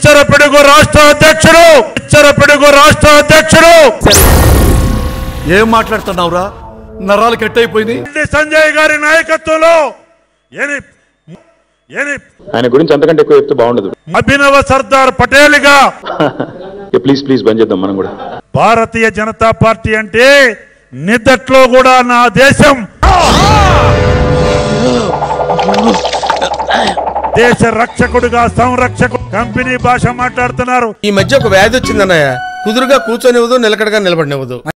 చిచ్చరపిడుగు రాష్ట్ర అధ్యక్షుడు చిచ్చరపిడుగు రాష్ట్ర అధ్యక్షుడు ఏం మాట్లాడుతున్నావురా నరాలు కట్ అయిపోయింది బండి సంజయ్ గారి నాయకత్వంలో ఎని ఎని ఆయన గురించి అంతకంటే ఎక్కువ చెప్తే బాగుండదు అభినవ సర్దార్ పటేల్ గా ప్లీజ్ ప్లీజ్ బంద్ చేద్దాం మనం కూడా భారతీయ జనతా పార్టీ అంటే నిద్దట్లో కూడా నా దేశం దేశ రక్షకుడుగా సంరక్షకుడు కంపెనీ భాష మాట్లాడుతున్నారు ఈ మధ్య ఒక వ్యాధి వచ్చిందన్నయ్య కుదురుగా కూర్చొనివ్వదు నిలకడగా నిలబడినివ్వదు